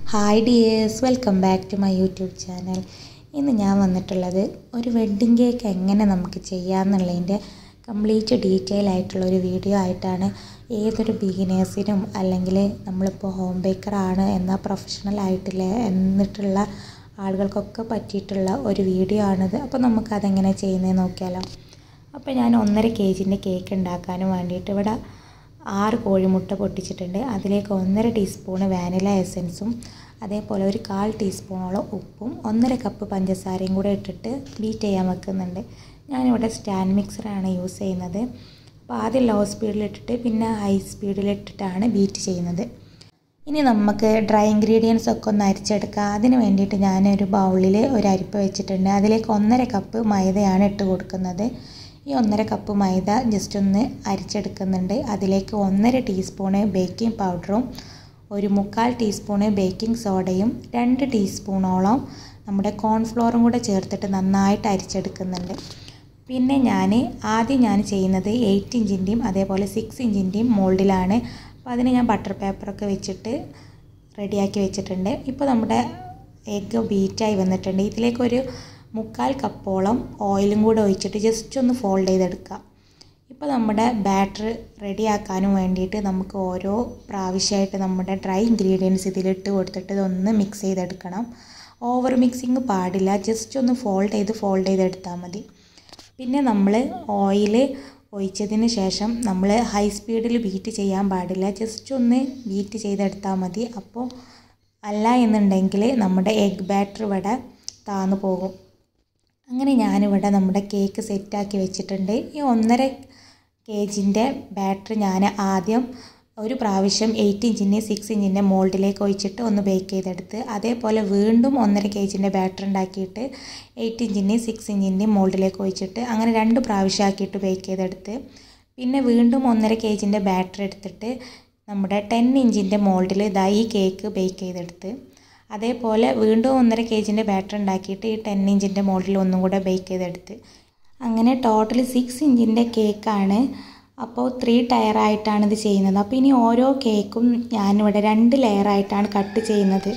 hi dears welcome back to my YouTube channel ഇന്ന് ഞാൻ വന്നിട്ടുള്ളത് ഒരു വെഡ്ഡിങ് കേക്ക് എങ്ങനെ നമുക്ക് ചെയ്യാമെന്നുള്ളതിൻ്റെ കംപ്ലീറ്റ് ഡീറ്റെയിൽ ആയിട്ടുള്ള ഒരു വീഡിയോ ആയിട്ടാണ് ഏതൊരു ബിഗിനേഴ്സിനും അല്ലെങ്കിൽ നമ്മളിപ്പോൾ ഹോം ബേക്കറാണ് എന്നാൽ പ്രൊഫഷണൽ ആയിട്ടില്ല എന്നിട്ടുള്ള ആളുകൾക്കൊക്കെ പറ്റിയിട്ടുള്ള ഒരു വീഡിയോ ആണിത് അപ്പോൾ നമുക്കതെങ്ങനെ ചെയ്യുന്നത് നോക്കിയാലോ അപ്പോൾ ഞാൻ ഒന്നര കെ ജിൻ്റെ കേക്ക് ഉണ്ടാക്കാനും വേണ്ടിയിട്ട് ഇവിടെ ആറ് കോഴിമുട്ട പൊട്ടിച്ചിട്ടുണ്ട് അതിലേക്ക് ഒന്നര ടീസ്പൂണ് വാനില എസൻസും അതേപോലെ ഒരു കാൽ ടീസ്പൂണോളം ഉപ്പും ഒന്നര കപ്പ് പഞ്ചസാരയും കൂടെ ഇട്ടിട്ട് ബീറ്റ് ചെയ്യാൻ വെക്കുന്നുണ്ട് ഞാനിവിടെ സ്റ്റാൻഡ് മിക്സറാണ് യൂസ് ചെയ്യുന്നത് അപ്പോൾ ആദ്യം ലോ സ്പീഡിലിട്ടിട്ട് പിന്നെ ഹൈ സ്പീഡിലിട്ടിട്ടാണ് ബീറ്റ് ചെയ്യുന്നത് ഇനി നമുക്ക് ഡ്രൈ ഇൻഗ്രീഡിയൻസ് ഒക്കെ ഒന്ന് അരിച്ചെടുക്കാം അതിന് വേണ്ടിയിട്ട് ഞാനൊരു ബൗളിൽ ഒരു അരിപ്പ വെച്ചിട്ടുണ്ട് അതിലേക്ക് ഒന്നര കപ്പ് മൈദയാണ് ഇട്ട് കൊടുക്കുന്നത് ഈ ഒന്നര കപ്പ് മൈദ ജസ്റ്റ് ഒന്ന് അരിച്ചെടുക്കുന്നുണ്ട് അതിലേക്ക് ഒന്നര ടീസ്പൂണ് ബേക്കിംഗ് പൗഡറും ഒരു മുക്കാൽ ടീസ്പൂണ് ബേക്കിംഗ് സോഡയും രണ്ട് ടീസ്പൂണോളം നമ്മുടെ കോൺഫ്ലോറും കൂടെ ചേർത്തിട്ട് നന്നായിട്ട് അരിച്ചെടുക്കുന്നുണ്ട് പിന്നെ ഞാൻ ആദ്യം ഞാൻ ചെയ്യുന്നത് എയ്റ്റ് ഇഞ്ചിൻ്റെയും അതേപോലെ സിക്സ് ഇഞ്ചിൻ്റെയും മോൾഡിലാണ് അപ്പോൾ അതിന് ഞാൻ ബട്ടർ പേപ്പറൊക്കെ വെച്ചിട്ട് റെഡിയാക്കി വെച്ചിട്ടുണ്ട് ഇപ്പോൾ നമ്മുടെ എഗ്ഗ് ബീറ്റായി വന്നിട്ടുണ്ട് ഇതിലേക്കൊരു മുക്കാൽ കപ്പോളം ഓയിലും കൂടെ ഒഴിച്ചിട്ട് ജസ്റ്റ് ഒന്ന് ഫോൾഡ് ചെയ്തെടുക്കാം ഇപ്പോൾ നമ്മുടെ ബാറ്റർ റെഡിയാക്കാനും വേണ്ടിയിട്ട് നമുക്ക് ഓരോ പ്രാവശ്യമായിട്ട് നമ്മുടെ ഡ്രൈ ഇൻഗ്രീഡിയൻസ് ഇതിലിട്ട് കൊടുത്തിട്ട് ഇതൊന്ന് മിക്സ് ചെയ്തെടുക്കണം ഓവർ മിക്സിങ് പാടില്ല ജസ്റ്റ് ഒന്ന് ഫോൾഡ് ചെയ്ത് ഫോൾഡ് ചെയ്തെടുത്താൽ മതി പിന്നെ നമ്മൾ ഓയിൽ ഒഴിച്ചതിന് ശേഷം നമ്മൾ ഹൈ സ്പീഡിൽ ബീറ്റ് ചെയ്യാൻ പാടില്ല ജസ്റ്റ് ഒന്ന് ബീറ്റ് ചെയ്തെടുത്താൽ മതി അപ്പോൾ അല്ല എന്നുണ്ടെങ്കിൽ നമ്മുടെ എഗ് ബാറ്റർ ഇവിടെ താന്നു പോകും അങ്ങനെ ഞാനിവിടെ നമ്മുടെ കേക്ക് സെറ്റാക്കി വെച്ചിട്ടുണ്ട് ഈ ഒന്നര കെ ജിൻ്റെ ബാറ്റർ ഞാൻ ആദ്യം ഒരു പ്രാവശ്യം എയ്റ്റ് ഇഞ്ചിൻ്റെ സിക്സ് ഇഞ്ചിൻ്റെ മോൾഡിലേക്ക് ഒഴിച്ചിട്ട് ഒന്ന് ബേക്ക് ചെയ്തെടുത്ത് അതേപോലെ വീണ്ടും ഒന്നര കെ ജിൻ്റെ ബാറ്റർ ഉണ്ടാക്കിയിട്ട് എയ്റ്റ് ഇഞ്ചിൻ്റെയും സിക്സ് ഇഞ്ചിൻ്റെയും മോൾഡിലേക്ക് ഒഴിച്ചിട്ട് അങ്ങനെ രണ്ട് പ്രാവശ്യം ആക്കിയിട്ട് ബേക്ക് ചെയ്തെടുത്ത് പിന്നെ വീണ്ടും ഒന്നര കെ ജിൻ്റെ ബാറ്റർ എടുത്തിട്ട് നമ്മുടെ ടെൻ ഇഞ്ചിൻ്റെ മോൾഡിൽ ഇതാ ഈ കേക്ക് ബേക്ക് ചെയ്തെടുത്ത് അതേപോലെ വീണ്ടും ഒന്നര കെ ജിൻ്റെ ബാറ്റർ ഉണ്ടാക്കിയിട്ട് ഈ ടെൻ ഇഞ്ചിൻ്റെ മോഡലിൽ ഒന്നും കൂടെ ബേക്ക് ചെയ്തെടുത്ത് അങ്ങനെ ടോട്ടൽ സിക്സ് ഇഞ്ചിൻ്റെ കേക്കാണ് അപ്പോൾ ത്രീ ടയറായിട്ടാണ് ഇത് ചെയ്യുന്നത് അപ്പോൾ ഇനി ഓരോ കേക്കും ഞാനിവിടെ രണ്ട് ലെയറായിട്ടാണ് കട്ട് ചെയ്യുന്നത്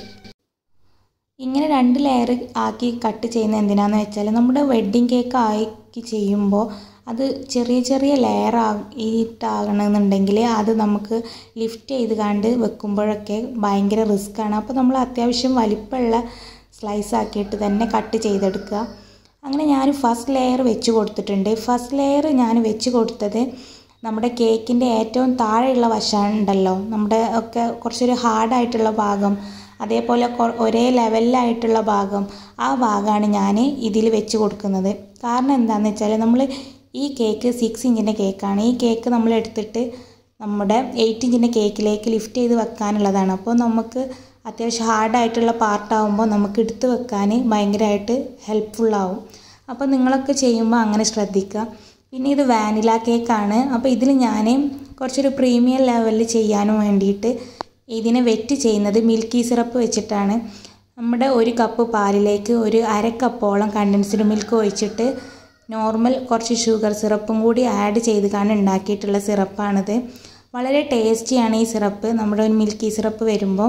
ഇങ്ങനെ രണ്ട് ലെയർ ആക്കി കട്ട് ചെയ്യുന്നത് എന്തിനാണെന്ന് വെച്ചാൽ നമ്മുടെ വെഡ്ഡിങ് കേക്ക് ആക്കി ചെയ്യുമ്പോൾ അത് ചെറിയ ചെറിയ ലെയർ ആയിട്ടാകണമെന്നുണ്ടെങ്കിൽ അത് നമുക്ക് ലിഫ്റ്റ് ചെയ്ത് കണ്ട് വെക്കുമ്പോഴൊക്കെ ഭയങ്കര റിസ്ക്കാണ് അപ്പോൾ നമ്മൾ അത്യാവശ്യം വലിപ്പമുള്ള സ്ലൈസ് ആക്കിയിട്ട് തന്നെ കട്ട് ചെയ്തെടുക്കുക അങ്ങനെ ഞാൻ ഫസ്റ്റ് ലെയർ വെച്ച് കൊടുത്തിട്ടുണ്ട് ഫസ്റ്റ് ലെയർ ഞാൻ വെച്ച് കൊടുത്തത് നമ്മുടെ കേക്കിൻ്റെ ഏറ്റവും താഴെയുള്ള വശമുണ്ടല്ലോ നമ്മുടെ ഒക്കെ കുറച്ചൊരു ഹാർഡായിട്ടുള്ള ഭാഗം അതേപോലെ ഒരേ ലെവലിലായിട്ടുള്ള ഭാഗം ആ ഭാഗമാണ് ഞാൻ ഇതിൽ വെച്ച് കൊടുക്കുന്നത് കാരണം എന്താണെന്ന് വെച്ചാൽ നമ്മൾ ഈ കേക്ക് സിക്സ് ഇഞ്ചിൻ്റെ കേക്കാണ് ഈ കേക്ക് നമ്മൾ എടുത്തിട്ട് നമ്മുടെ എയ്റ്റ് ഇഞ്ചിൻ്റെ കേക്കിലേക്ക് ലിഫ്റ്റ് ചെയ്ത് വെക്കാനുള്ളതാണ് അപ്പോൾ നമുക്ക് അത്യാവശ്യം ഹാർഡായിട്ടുള്ള പാർട്ടാകുമ്പോൾ നമുക്ക് എടുത്ത് വെക്കാൻ ഭയങ്കരമായിട്ട് ഹെൽപ്ഫുള്ളാവും അപ്പോൾ നിങ്ങളൊക്കെ ചെയ്യുമ്പോൾ അങ്ങനെ ശ്രദ്ധിക്കുക പിന്നെ ഇത് വാനില കേക്കാണ് അപ്പോൾ ഇതിൽ ഞാൻ കുറച്ചൊരു പ്രീമിയം ലെവലിൽ ചെയ്യാനും വേണ്ടിയിട്ട് ഇതിനെ വെറ്റ് ചെയ്യുന്നത് മിൽക്കി സിറപ്പ് വെച്ചിട്ടാണ് നമ്മുടെ ഒരു കപ്പ് പാലിലേക്ക് ഒരു അര കപ്പോളം കണ്ടൻസ്ഡ് മിൽക്ക് ഒഴിച്ചിട്ട് നോർമൽ കുറച്ച് ഷുഗർ സിറപ്പും കൂടി ആഡ് ചെയ്ത് കാണാൻ ഉണ്ടാക്കിയിട്ടുള്ള സിറപ്പാണിത് വളരെ ടേസ്റ്റിയാണ് ഈ സിറപ്പ് നമ്മുടെ ഒരു മിൽക്കി സിറപ്പ് വരുമ്പോൾ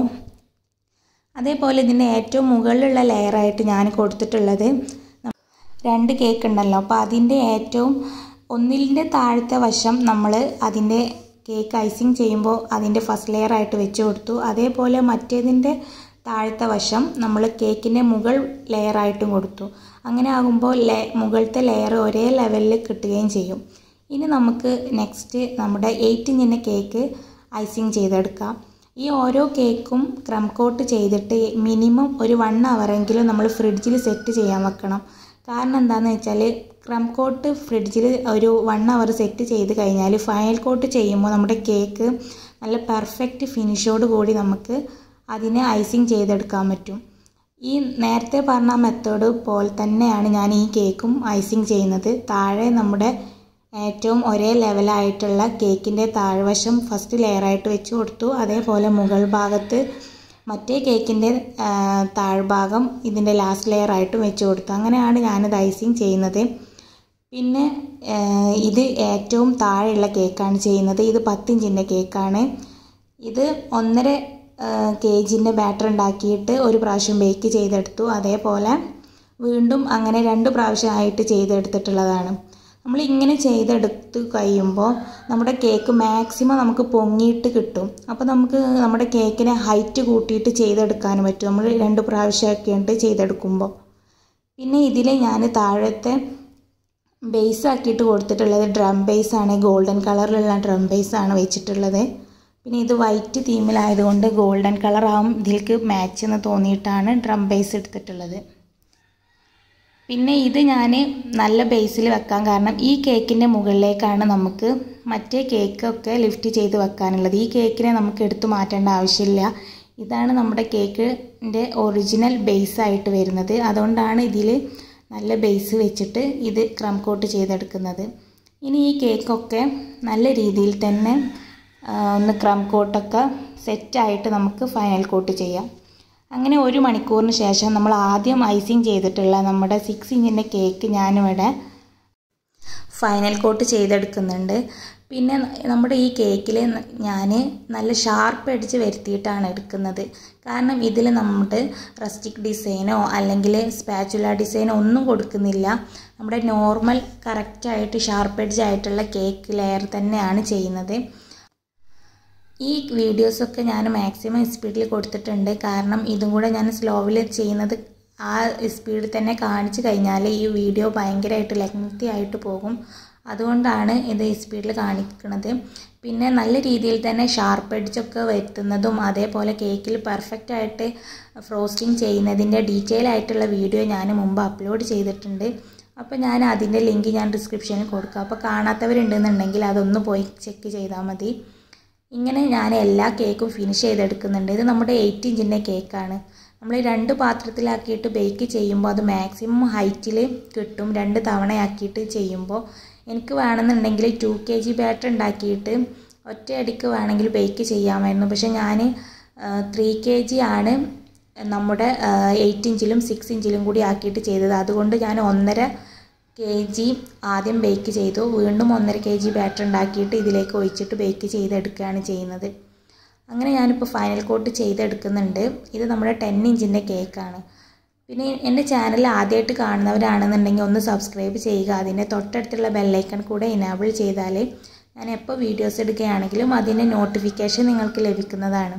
അതേപോലെ ഇതിൻ്റെ ഏറ്റവും മുകളിലുള്ള ലെയറായിട്ട് ഞാൻ കൊടുത്തിട്ടുള്ളത് രണ്ട് കേക്ക് ഉണ്ടല്ലോ അപ്പോൾ അതിൻ്റെ ഏറ്റവും ഒന്നിലിൻ്റെ താഴത്തെ വശം നമ്മൾ അതിൻ്റെ കേക്ക് ഐസിങ് ചെയ്യുമ്പോൾ അതിൻ്റെ ഫസ്റ്റ് ലെയർ ആയിട്ട് വെച്ച് കൊടുത്തു അതേപോലെ മറ്റേതിൻ്റെ താഴത്തെ വശം നമ്മൾ കേക്കിൻ്റെ മുകൾ ലെയർ ആയിട്ടും കൊടുത്തു അങ്ങനെ ആകുമ്പോൾ ലേ മുകളിലത്തെ ലെയർ ഒരേ ലെവലിൽ കിട്ടുകയും ചെയ്യും ഇനി നമുക്ക് നെക്സ്റ്റ് നമ്മുടെ എയ്റ്റ് ഇഞ്ചിൻ്റെ കേക്ക് ഐസിങ് ചെയ്തെടുക്കാം ഈ ഓരോ കേക്കും ക്രം കോട്ട് ചെയ്തിട്ട് മിനിമം ഒരു വൺ അവറെങ്കിലും നമ്മൾ ഫ്രിഡ്ജിൽ സെറ്റ് ചെയ്യാൻ വെക്കണം കാരണം എന്താണെന്ന് വെച്ചാൽ ക്രം കോട്ട് ഫ്രിഡ്ജിൽ ഒരു വൺ അവർ സെറ്റ് ചെയ്ത് കഴിഞ്ഞാൽ ഫൈനൽ കോട്ട് ചെയ്യുമ്പോൾ നമ്മുടെ കേക്ക് നല്ല പെർഫെക്റ്റ് ഫിനിഷോട് കൂടി നമുക്ക് അതിനെ ഐസിങ് ചെയ്തെടുക്കാൻ പറ്റും ഈ നേരത്തെ പറഞ്ഞ മെത്തേഡ് പോലെ തന്നെയാണ് ഞാൻ ഈ കേക്കും ഐസിങ് ചെയ്യുന്നത് താഴെ നമ്മുടെ ഏറ്റവും ഒരേ ലെവലായിട്ടുള്ള കേക്കിൻ്റെ താഴ്വശം ഫസ്റ്റ് ലെയറായിട്ട് വെച്ച് കൊടുത്തു അതേപോലെ മുകൾ ഭാഗത്ത് മറ്റേ കേക്കിൻ്റെ താഴ്ഭാഗം ഇതിൻ്റെ ലാസ്റ്റ് ലെയറായിട്ടും വെച്ച് കൊടുത്തു അങ്ങനെയാണ് ഞാനിത് ഐസിങ് ചെയ്യുന്നത് പിന്നെ ഇത് ഏറ്റവും താഴെയുള്ള കേക്കാണ് ചെയ്യുന്നത് ഇത് പത്തിഞ്ചിൻ്റെ കേക്കാണ് ഇത് ഒന്നര കേജിൻ്റെ ബാറ്റർ ഉണ്ടാക്കിയിട്ട് ഒരു പ്രാവശ്യം ബേക്ക് ചെയ്തെടുത്തു അതേപോലെ വീണ്ടും അങ്ങനെ രണ്ട് പ്രാവശ്യമായിട്ട് ചെയ്തെടുത്തിട്ടുള്ളതാണ് നമ്മൾ ഇങ്ങനെ ചെയ്തെടുത്ത് കഴിയുമ്പോൾ നമ്മുടെ കേക്ക് മാക്സിമം നമുക്ക് പൊങ്ങിയിട്ട് കിട്ടും അപ്പോൾ നമുക്ക് നമ്മുടെ കേക്കിനെ ഹൈറ്റ് കൂട്ടിയിട്ട് ചെയ്തെടുക്കാൻ പറ്റും നമ്മൾ രണ്ട് പ്രാവശ്യമൊക്കെ ഉണ്ട് ചെയ്തെടുക്കുമ്പോൾ പിന്നെ ഇതിൽ ഞാൻ താഴത്തെ ബേസ് ആക്കിയിട്ട് കൊടുത്തിട്ടുള്ളത് ഡ്രം ബേസ് ആണ് ഗോൾഡൻ കളറിലുള്ള ഡ്രം ബേസ് ആണ് വെച്ചിട്ടുള്ളത് പിന്നെ ഇത് വൈറ്റ് തീമിലായതുകൊണ്ട് ഗോൾഡൻ കളറാവും ഇതിലേക്ക് മാച്ച് എന്ന് തോന്നിയിട്ടാണ് ഡ്രം ബേസ് എടുത്തിട്ടുള്ളത് പിന്നെ ഇത് ഞാൻ നല്ല ബേസിൽ വെക്കാൻ കാരണം ഈ കേക്കിൻ്റെ മുകളിലേക്കാണ് നമുക്ക് മറ്റേ കേക്കൊക്കെ ലിഫ്റ്റ് ചെയ്ത് വെക്കാനുള്ളത് ഈ കേക്കിനെ നമുക്ക് എടുത്തു മാറ്റേണ്ട ആവശ്യമില്ല ഇതാണ് നമ്മുടെ കേക്കിൻ്റെ ഒറിജിനൽ ബേസ് ആയിട്ട് വരുന്നത് അതുകൊണ്ടാണ് ഇതിൽ നല്ല ബേസ് വെച്ചിട്ട് ഇത് ക്രം കോട്ട് ചെയ്തെടുക്കുന്നത് ഇനി ഈ കേക്കൊക്കെ നല്ല രീതിയിൽ തന്നെ ഒന്ന് ക്രം കോട്ടൊക്കെ സെറ്റായിട്ട് നമുക്ക് ഫൈനൽ കോട്ട് ചെയ്യാം അങ്ങനെ ഒരു മണിക്കൂറിന് ശേഷം നമ്മൾ ആദ്യം ഐസിങ് ചെയ്തിട്ടുള്ള നമ്മുടെ സിക്സ് ഇഞ്ചിൻ്റെ കേക്ക് ഞാനിവിടെ ഫൈനൽ കോട്ട് ചെയ്തെടുക്കുന്നുണ്ട് പിന്നെ നമ്മുടെ ഈ കേക്കിൽ ഞാൻ നല്ല ഷാർപ്പ് അടിച്ച് വരുത്തിയിട്ടാണ് എടുക്കുന്നത് കാരണം ഇതിൽ നമ്മുടെ റസ്റ്റിക് ഡിസൈനോ അല്ലെങ്കിൽ സ്പാച്ചുല ഡിസൈനോ ഒന്നും കൊടുക്കുന്നില്ല നമ്മുടെ നോർമൽ കറക്റ്റായിട്ട് ഷാർപ്പ് എഡ്ജ് ആയിട്ടുള്ള കേക്ക് ലെയർ തന്നെയാണ് ചെയ്യുന്നത് ഈ വീഡിയോസൊക്കെ ഞാൻ മാക്സിമം സ്പീഡിൽ കൊടുത്തിട്ടുണ്ട് കാരണം ഇതും കൂടെ ഞാൻ സ്ലോവിൽ ചെയ്യുന്നത് ആ സ്പീഡിൽ തന്നെ കാണിച്ചു കഴിഞ്ഞാൽ ഈ വീഡിയോ ഭയങ്കരമായിട്ട് ലെങ്തി ആയിട്ട് പോകും അതുകൊണ്ടാണ് ഇത് സ്പീഡിൽ കാണിക്കുന്നത് പിന്നെ നല്ല രീതിയിൽ തന്നെ ഷാർപ്പ് എഡ്ജൊക്കെ വരുത്തുന്നതും അതേപോലെ കേക്കിൽ പെർഫെക്റ്റ് ആയിട്ട് ഫ്രോസ്റ്റിംഗ് ചെയ്യുന്നതിൻ്റെ ഡീറ്റെയിൽ ആയിട്ടുള്ള വീഡിയോ ഞാൻ മുമ്പ് അപ്ലോഡ് ചെയ്തിട്ടുണ്ട് അപ്പോൾ ഞാൻ അതിൻ്റെ ലിങ്ക് ഞാൻ ഡിസ്ക്രിപ്ഷനിൽ കൊടുക്കാം അപ്പോൾ കാണാത്തവരുണ്ടെന്നുണ്ടെങ്കിൽ അതൊന്ന് പോയി ചെക്ക് ചെയ്താൽ മതി ഇങ്ങനെ ഞാൻ എല്ലാ കേക്കും ഫിനിഷ് ചെയ്തെടുക്കുന്നുണ്ട് ഇത് നമ്മുടെ എയ്റ്റ് ഇഞ്ചിൻ്റെ കേക്കാണ് നമ്മൾ രണ്ട് പാത്രത്തിലാക്കിയിട്ട് ബേക്ക് ചെയ്യുമ്പോൾ അത് മാക്സിമം ഹൈറ്റിൽ കിട്ടും രണ്ട് തവണയാക്കിയിട്ട് ചെയ്യുമ്പോൾ എനിക്ക് വേണമെന്നുണ്ടെങ്കിൽ ടു കെ ജി ബാറ്റർ ഉണ്ടാക്കിയിട്ട് ഒറ്റയടിക്ക് വേണമെങ്കിൽ ബേക്ക് ചെയ്യാമായിരുന്നു പക്ഷേ ഞാൻ ത്രീ കെ ജി ആണ് നമ്മുടെ എയ്റ്റ് ഇഞ്ചിലും സിക്സ് ഇഞ്ചിലും കൂടി ആക്കിയിട്ട് ചെയ്തത് അതുകൊണ്ട് ഞാൻ ഒന്നര കെ ജി ആദ്യം ബേക്ക് ചെയ്തു വീണ്ടും ഒന്നര കെ ജി ബാറ്റർ ഉണ്ടാക്കിയിട്ട് ഇതിലേക്ക് ഒഴിച്ചിട്ട് ബേക്ക് ചെയ്തെടുക്കുകയാണ് ചെയ്യുന്നത് അങ്ങനെ ഞാനിപ്പോൾ ഫൈനൽ കോട്ട് ചെയ്തെടുക്കുന്നുണ്ട് ഇത് നമ്മുടെ ടെൻ ഇഞ്ചിൻ്റെ കേക്കാണ് പിന്നെ എൻ്റെ ചാനൽ ആദ്യമായിട്ട് കാണുന്നവരാണെന്നുണ്ടെങ്കിൽ ഒന്ന് സബ്സ്ക്രൈബ് ചെയ്യുക അതിൻ്റെ തൊട്ടടുത്തുള്ള ബെല്ലൈക്കൺ കൂടെ ഇനാബിൾ ചെയ്താൽ ഞാൻ എപ്പോൾ വീഡിയോസ് എടുക്കുകയാണെങ്കിലും അതിൻ്റെ നോട്ടിഫിക്കേഷൻ നിങ്ങൾക്ക് ലഭിക്കുന്നതാണ്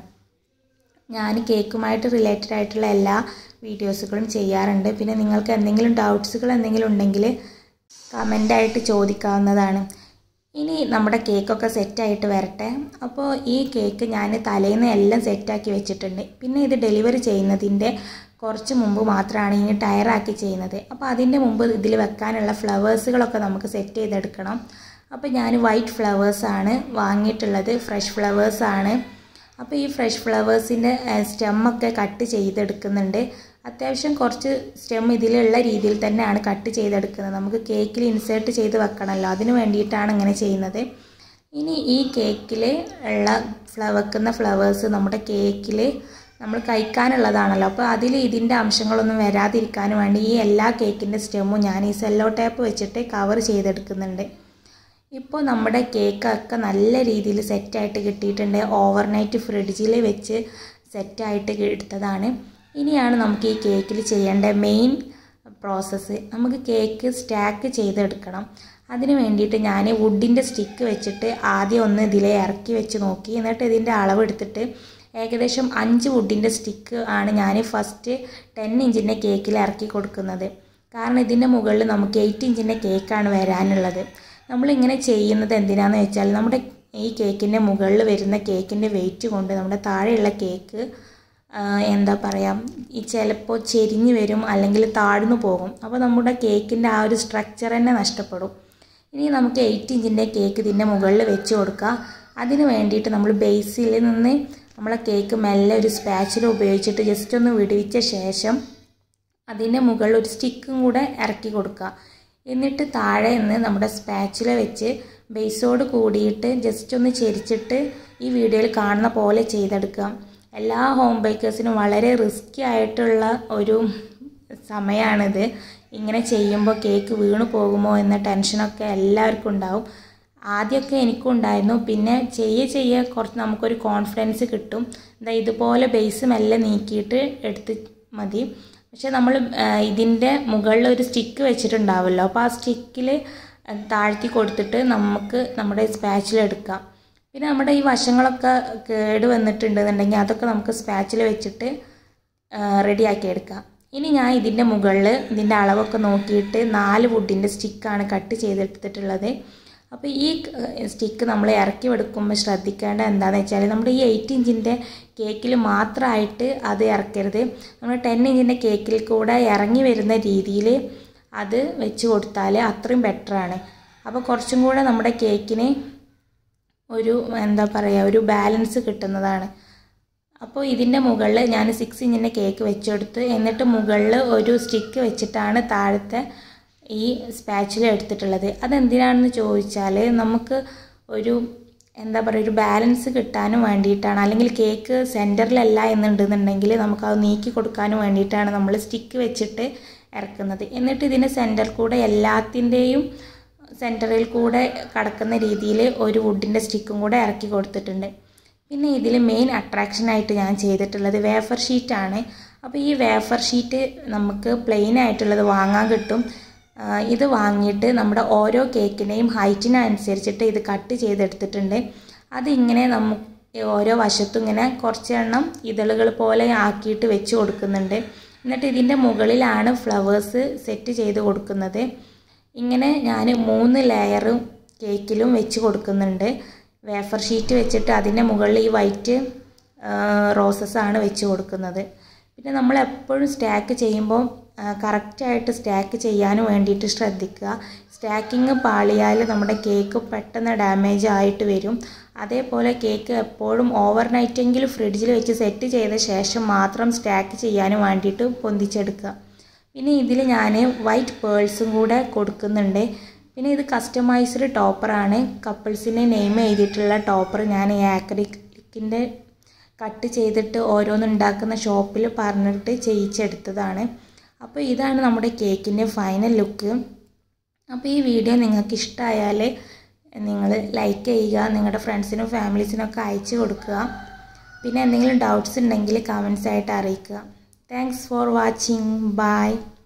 ഞാൻ കേക്കുമായിട്ട് റിലേറ്റഡ് ആയിട്ടുള്ള എല്ലാ വീഡിയോസുകളും ചെയ്യാറുണ്ട് പിന്നെ നിങ്ങൾക്ക് എന്തെങ്കിലും ഡൗട്ട്സുകൾ എന്തെങ്കിലും ഉണ്ടെങ്കിൽ കമൻ്റായിട്ട് ചോദിക്കാവുന്നതാണ് ഇനി നമ്മുടെ കേക്കൊക്കെ സെറ്റായിട്ട് വരട്ടെ അപ്പോൾ ഈ കേക്ക് ഞാൻ തലേന്ന് എല്ലാം സെറ്റാക്കി വെച്ചിട്ടുണ്ട് പിന്നെ ഇത് ഡെലിവറി ചെയ്യുന്നതിൻ്റെ കുറച്ച് മുമ്പ് മാത്രമാണ് ഇനി ടയറാക്കി ചെയ്യുന്നത് അപ്പോൾ അതിൻ്റെ മുമ്പ് ഇതിൽ വെക്കാനുള്ള ഫ്ലവേഴ്സുകളൊക്കെ നമുക്ക് സെറ്റ് ചെയ്തെടുക്കണം അപ്പോൾ ഞാൻ വൈറ്റ് ഫ്ലവേഴ്സാണ് വാങ്ങിയിട്ടുള്ളത് ഫ്രഷ് ഫ്ലവേഴ്സാണ് അപ്പോൾ ഈ ഫ്രഷ് ഫ്ലവേഴ്സിൻ്റെ സ്റ്റെമ്മൊക്കെ കട്ട് ചെയ്തെടുക്കുന്നുണ്ട് അത്യാവശ്യം കുറച്ച് സ്റ്റെം ഇതിലുള്ള രീതിയിൽ തന്നെയാണ് കട്ട് ചെയ്തെടുക്കുന്നത് നമുക്ക് കേക്കിൽ ഇൻസേർട്ട് ചെയ്ത് വെക്കണമല്ലോ അതിന് വേണ്ടിയിട്ടാണ് ഇങ്ങനെ ചെയ്യുന്നത് ഇനി ഈ കേക്കിൽ ഉള്ള ഫ്ല വെക്കുന്ന ഫ്ലവേഴ്സ് നമ്മുടെ കേക്കിൽ നമ്മൾ കഴിക്കാനുള്ളതാണല്ലോ അപ്പോൾ അതിൽ ഇതിൻ്റെ അംശങ്ങളൊന്നും വരാതിരിക്കാൻ വേണ്ടി ഈ എല്ലാ കേക്കിൻ്റെ സ്റ്റെമ്മും ഞാൻ ഈ സെല്ലോ ടേപ്പ് വെച്ചിട്ട് കവർ ചെയ്തെടുക്കുന്നുണ്ട് ഇപ്പോൾ നമ്മുടെ കേക്കൊക്കെ നല്ല രീതിയിൽ സെറ്റായിട്ട് കിട്ടിയിട്ടുണ്ട് ഓവർനൈറ്റ് ഫ്രിഡ്ജിൽ വെച്ച് സെറ്റായിട്ട് എടുത്തതാണ് ഇനിയാണ് നമുക്ക് ഈ കേക്കിൽ ചെയ്യേണ്ട മെയിൻ പ്രോസസ്സ് നമുക്ക് കേക്ക് സ്റ്റാക്ക് ചെയ്തെടുക്കണം അതിന് വേണ്ടിയിട്ട് ഞാൻ വുഡിൻ്റെ സ്റ്റിക്ക് വെച്ചിട്ട് ആദ്യം ഒന്ന് ഇതിലെ ഇറക്കി വെച്ച് നോക്കി എന്നിട്ട് ഇതിൻ്റെ അളവ് എടുത്തിട്ട് ഏകദേശം അഞ്ച് വുഡിൻ്റെ സ്റ്റിക്ക് ആണ് ഞാൻ ഫസ്റ്റ് ടെൻ ഇഞ്ചിൻ്റെ കേക്കിൽ ഇറക്കി കൊടുക്കുന്നത് കാരണം ഇതിൻ്റെ മുകളിൽ നമുക്ക് എയ്റ്റ് ഇഞ്ചിൻ്റെ കേക്കാണ് വരാനുള്ളത് നമ്മളിങ്ങനെ ചെയ്യുന്നത് എന്തിനാണെന്ന് വെച്ചാൽ നമ്മുടെ ഈ കേക്കിൻ്റെ മുകളിൽ വരുന്ന കേക്കിൻ്റെ വെയിറ്റ് കൊണ്ട് നമ്മുടെ താഴെയുള്ള കേക്ക് എന്താ പറയുക ഈ ചിലപ്പോൾ ചെരിഞ്ഞ് വരും അല്ലെങ്കിൽ താഴ്ന്നു പോകും അപ്പോൾ നമ്മുടെ കേക്കിൻ്റെ ആ ഒരു സ്ട്രക്ചർ തന്നെ നഷ്ടപ്പെടും ഇനി നമുക്ക് എയ്റ്റ് ഇഞ്ചിൻ്റെ കേക്ക് ഇതിൻ്റെ മുകളിൽ വെച്ച് കൊടുക്കുക അതിന് വേണ്ടിയിട്ട് നമ്മൾ ബേസിൽ നിന്ന് നമ്മളെ കേക്ക് മെല്ലെ ഒരു സ്പാച്ചിൽ ഉപയോഗിച്ചിട്ട് ജസ്റ്റ് ഒന്ന് വിടുവിച്ച ശേഷം അതിൻ്റെ മുകളിൽ ഒരു സ്റ്റിക്കും കൂടെ ഇറക്കി കൊടുക്കുക എന്നിട്ട് താഴെ നിന്ന് നമ്മുടെ സ്പാച്ചില വെച്ച് ബേസോട് കൂടിയിട്ട് ജസ്റ്റ് ഒന്ന് ചെരിച്ചിട്ട് ഈ വീഡിയോയിൽ കാണുന്ന പോലെ ചെയ്തെടുക്കുക എല്ലാ ഹോം ബേക്കേഴ്സിനും വളരെ റിസ്ക്കി ആയിട്ടുള്ള ഒരു സമയമാണിത് ഇങ്ങനെ ചെയ്യുമ്പോൾ കേക്ക് വീണു പോകുമോ എന്ന ടെൻഷനൊക്കെ എല്ലാവർക്കും ഉണ്ടാവും ആദ്യമൊക്കെ എനിക്കും ഉണ്ടായിരുന്നു പിന്നെ ചെയ്യ ചെയ്യ കുറച്ച് നമുക്കൊരു കോൺഫിഡൻസ് കിട്ടും എന്താ ഇതുപോലെ ബേസ് മെല്ലെ നീക്കിയിട്ട് എടുത്ത് മതി പക്ഷെ നമ്മൾ ഇതിൻ്റെ മുകളിൽ ഒരു സ്റ്റിക്ക് വെച്ചിട്ടുണ്ടാവുമല്ലോ അപ്പോൾ ആ സ്റ്റിക്കിൽ താഴ്ത്തി കൊടുത്തിട്ട് നമുക്ക് നമ്മുടെ സ്പാച്ചിൽ എടുക്കാം പിന്നെ നമ്മുടെ ഈ വശങ്ങളൊക്കെ കേട് വന്നിട്ടുണ്ടെന്നുണ്ടെങ്കിൽ അതൊക്കെ നമുക്ക് സ്പാച്ചിൽ വെച്ചിട്ട് റെഡിയാക്കി എടുക്കാം ഇനി ഞാൻ ഇതിൻ്റെ മുകളിൽ ഇതിൻ്റെ അളവൊക്കെ നോക്കിയിട്ട് നാല് വുഡിൻ്റെ സ്റ്റിക്കാണ് കട്ട് ചെയ്തെടുത്തിട്ടുള്ളത് അപ്പോൾ ഈ സ്റ്റിക്ക് നമ്മൾ ഇറക്കി എടുക്കുമ്പോൾ ശ്രദ്ധിക്കേണ്ട എന്താണെന്ന് വെച്ചാൽ നമ്മുടെ ഈ എയ്റ്റ് ഇഞ്ചിൻ്റെ കേക്കിൽ മാത്രമായിട്ട് അത് ഇറക്കരുത് നമ്മൾ ടെൻ ഇഞ്ചിൻ്റെ കേക്കിൽ കൂടെ ഇറങ്ങി വരുന്ന രീതിയിൽ അത് വെച്ച് കൊടുത്താൽ അത്രയും ബെറ്ററാണ് അപ്പോൾ കുറച്ചും കൂടെ നമ്മുടെ കേക്കിന് ഒരു എന്താ പറയുക ഒരു ബാലൻസ് കിട്ടുന്നതാണ് അപ്പോൾ ഇതിൻ്റെ മുകളിൽ ഞാൻ സിക്സ് ഇഞ്ചിൻ്റെ കേക്ക് വെച്ചെടുത്ത് എന്നിട്ട് മുകളിൽ ഒരു സ്റ്റിക്ക് വെച്ചിട്ടാണ് താഴത്തെ ഈ സ്പാച്ചിൽ എടുത്തിട്ടുള്ളത് അതെന്തിനാണെന്ന് ചോദിച്ചാൽ നമുക്ക് ഒരു എന്താ പറയുക ഒരു ബാലൻസ് കിട്ടാനും വേണ്ടിയിട്ടാണ് അല്ലെങ്കിൽ കേക്ക് സെൻറ്ററിലല്ല എന്നുണ്ടെന്നുണ്ടെങ്കിൽ നമുക്കത് നീക്കി കൊടുക്കാനും വേണ്ടിയിട്ടാണ് നമ്മൾ സ്റ്റിക്ക് വെച്ചിട്ട് ഇറക്കുന്നത് എന്നിട്ട് ഇതിൻ്റെ സെൻറ്റർ കൂടെ എല്ലാത്തിൻ്റെയും സെൻറ്ററിൽ കൂടെ കടക്കുന്ന രീതിയിൽ ഒരു വുഡിൻ്റെ സ്റ്റിക്കും കൂടെ ഇറക്കി കൊടുത്തിട്ടുണ്ട് പിന്നെ ഇതിൽ മെയിൻ അട്രാക്ഷനായിട്ട് ഞാൻ ചെയ്തിട്ടുള്ളത് വേഫർ ഷീറ്റാണ് അപ്പോൾ ഈ വേഫർ ഷീറ്റ് നമുക്ക് പ്ലെയിൻ ആയിട്ടുള്ളത് വാങ്ങാൻ കിട്ടും ഇത് വാങ്ങിയിട്ട് നമ്മുടെ ഓരോ കേക്കിനെയും ഹൈറ്റിനനുസരിച്ചിട്ട് ഇത് കട്ട് ചെയ്തെടുത്തിട്ടുണ്ട് അതിങ്ങനെ നമുക്ക് ഓരോ വശത്തും ഇങ്ങനെ കുറച്ച് എണ്ണം ഇതളുകൾ പോലെ ആക്കിയിട്ട് വെച്ച് കൊടുക്കുന്നുണ്ട് എന്നിട്ട് ഇതിൻ്റെ മുകളിലാണ് ഫ്ലവേഴ്സ് സെറ്റ് ചെയ്ത് കൊടുക്കുന്നത് ഇങ്ങനെ ഞാൻ മൂന്ന് ലെയറും കേക്കിലും വെച്ച് കൊടുക്കുന്നുണ്ട് വേഫർ ഷീറ്റ് വെച്ചിട്ട് അതിൻ്റെ മുകളിൽ ഈ വൈറ്റ് റോസസ് ആണ് വെച്ച് കൊടുക്കുന്നത് പിന്നെ നമ്മൾ എപ്പോഴും സ്റ്റാക്ക് ചെയ്യുമ്പോൾ കറക്റ്റായിട്ട് സ്റ്റാക്ക് ചെയ്യാൻ വേണ്ടിയിട്ട് ശ്രദ്ധിക്കുക സ്റ്റാക്കിങ് പാളിയാൽ നമ്മുടെ കേക്ക് പെട്ടെന്ന് ഡാമേജ് ആയിട്ട് വരും അതേപോലെ കേക്ക് എപ്പോഴും ഓവർനൈറ്റെങ്കിലും ഫ്രിഡ്ജിൽ വെച്ച് സെറ്റ് ചെയ്ത ശേഷം മാത്രം സ്റ്റാക്ക് ചെയ്യാൻ വേണ്ടിയിട്ട് പൊന്തിച്ചെടുക്കുക പിന്നെ ഇതിൽ ഞാൻ വൈറ്റ് പേൾസും കൂടെ കൊടുക്കുന്നുണ്ട് പിന്നെ ഇത് കസ്റ്റമൈസ്ഡ് ടോപ്പറാണ് കപ്പിൾസിൻ്റെ നെയിം എഴുതിയിട്ടുള്ള ടോപ്പർ ഞാൻ ആക്രിലിക്കിൻ്റെ കട്ട് ചെയ്തിട്ട് ഓരോന്നുണ്ടാക്കുന്ന ഷോപ്പിൽ പറഞ്ഞിട്ട് ചെയ്യിച്ചെടുത്തതാണ് അപ്പോൾ ഇതാണ് നമ്മുടെ കേക്കിൻ്റെ ഫൈനൽ ലുക്ക് അപ്പോൾ ഈ വീഡിയോ നിങ്ങൾക്ക് ഇഷ്ടമായാൽ നിങ്ങൾ ലൈക്ക് ചെയ്യുക നിങ്ങളുടെ ഫ്രണ്ട്സിനും ഫാമിലീസിനൊക്കെ അയച്ചു കൊടുക്കുക പിന്നെ എന്തെങ്കിലും ഡൗട്ട്സ് ഉണ്ടെങ്കിൽ കമൻസ് ആയിട്ട് അറിയിക്കുക താങ്ക്സ് ഫോർ വാച്ചിങ് ബൈ